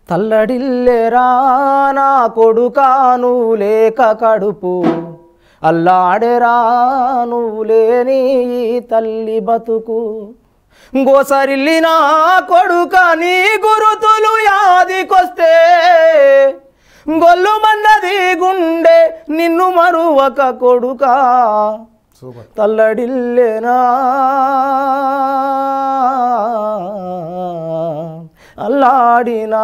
తల్లడిల్లెరా నా కొడుకాను లేక కడుపు అల్లాడెరా నువ్వు లేని ఈ తల్లి బతుకు గోసరిల్లి నా కొడుక నీ గురుతులు యాదికొస్తే గొల్లుమన్నది గుండె నిన్ను మరువక కొడుకా సూపర్ తల్లడిల్లేనా అల్లాడినా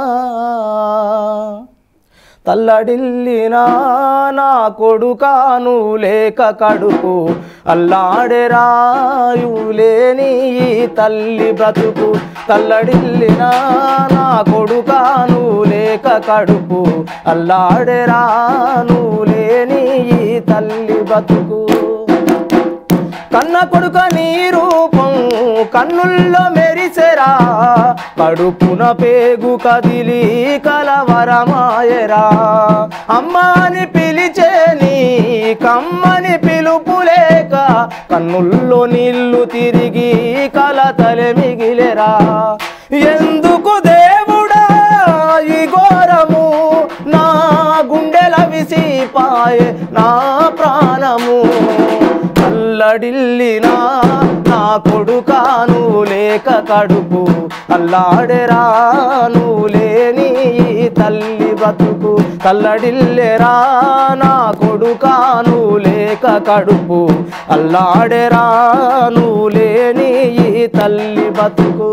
తల్లడిల్లినా నా కొడుకాను లేక కడుపు అల్లాడెరాయు లేని ఈ తల్లి బ్రతుకు తల్లడిల్లినా నా కొడుకాను లేక కడుపు అల్లాడెరాను లేని ఈ తల్లి బతుకు కన్న కొడుక నీ రూపం కన్నుల్లో మెరిసెరా కడుపున పేగు కదిలి కలవరమాయరా అమ్మాని పిలిచే నీ కమ్మని పిలుపు లేక కన్నుల్లో నీళ్లు తిరిగి కలతలె మిగిలెరా ఎందుకు దేవుడా ఈ ఘోరము నా గుండెల విసిపాయే నా ప్రాణము అల్లడిల్లినా నా కొడుకాను లేక కడుపు అల్లాడెరాను లేని ఈ తల్లి బతుకు తల్లడిల్లెరా నా కొడుకాను లేక కడుపు అల్లాడెరాను లేని ఈ తల్లి బతుకు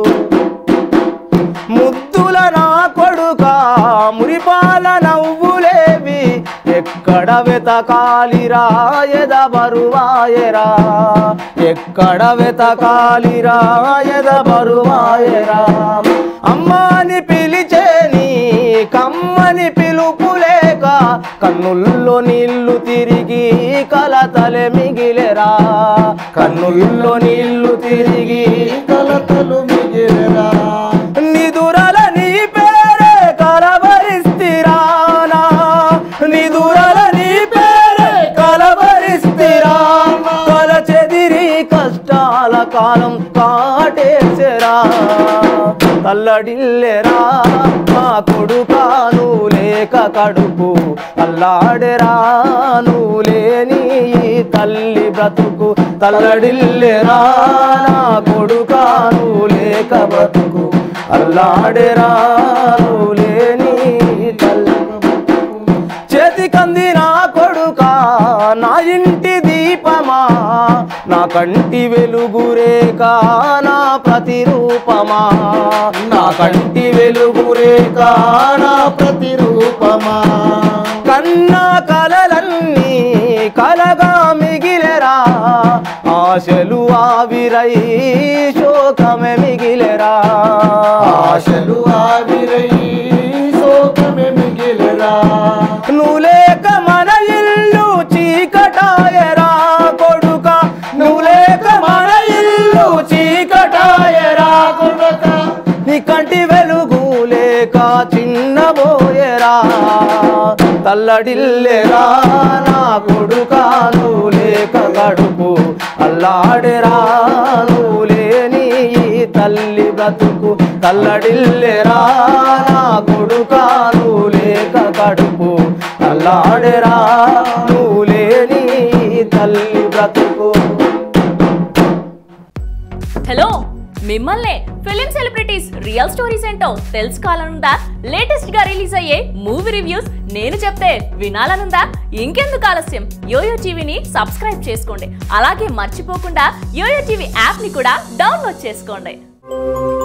ముద్దుల నా కొడుక మురిపాల నవ్వులేవి ఎక్కడ వెతకాలిరా ఎద బరువాయరా ఎక్కడ వెతకాలిరా ఎద బరువాయరా అమ్మాని పిలిచే నీ కమ్మని పిలుపు లేక కన్నుల్లో నీళ్లు తిరిగి కలతలె మిగిలెరా కన్నుల్లో నీళ్లు తిరిగి కలతలు మిగిలిరా నిదురల నీ పేరే కలవరిస్తిరానా నిదురల నీ పేరే కలవరిస్తిరానా కల చెదిరి కష్టాల కాలం కాటేసెరా తల్లడిల్లెరా మా కొడుకాను లేక కడుపు అల్లాడెరాను లేని ఈ తల్లి బ్రతుకు తల్లడిల్లెరా నా కొడుకాను లేక బ్రతుకు అల్లాడెరాను లేని ఈ తల్లి చేతికంది నా కొడుక నా ఇంటి దీపమా నా కంటి వెలుగురేక నా ప్రతిరూపమా నా కంటి వెలుగురేక నా ప్రతిరూపమా కన్నా కలలన్నీ కలగా మిగిలెరా ఆశలు ఆవిరై శోకమే మిగిలెరా ఆశలు ఆవిరై శోకమే మిగిలిరా నువ్వు లేక మన ఇల్లు చీకటాయరా కొడుక నువ్వు లేక మన ఇల్లు చీకటాయరా కొడుక నీ కంటి వెలుగు లేక చిన్నబోయరా తల్లడిల్లెరా నా కొడుకాను లేక కడుపు అల్లాడెరా నువ్వు లేని ఈ తల్లి బ్రతుకు తల్లడిల్లెరా నా కొడుకాను లేక కడుపు అల్లాడెరా నువ్వు లేని ఈ తల్లి బ్రతుకు హలో మిమ్మల్నే ఫిలిం సెలబ్రిటీస్ రియల్ స్టోరీస్ ఏంటో తెలుసుకోవాలనుందా లేటెస్ట్ గా రిలీజ్ అయ్యే మూవీ రివ్యూస్ నేను చెప్తే వినాలనుందా ఇంకెందుకు ఆలస్యం యోయో టీవీని సబ్స్క్రైబ్ చేసుకోండి అలాగే మర్చిపోకుండా యోయో టీవీ యాప్ ని కూడా డౌన్లోడ్ చేసుకోండి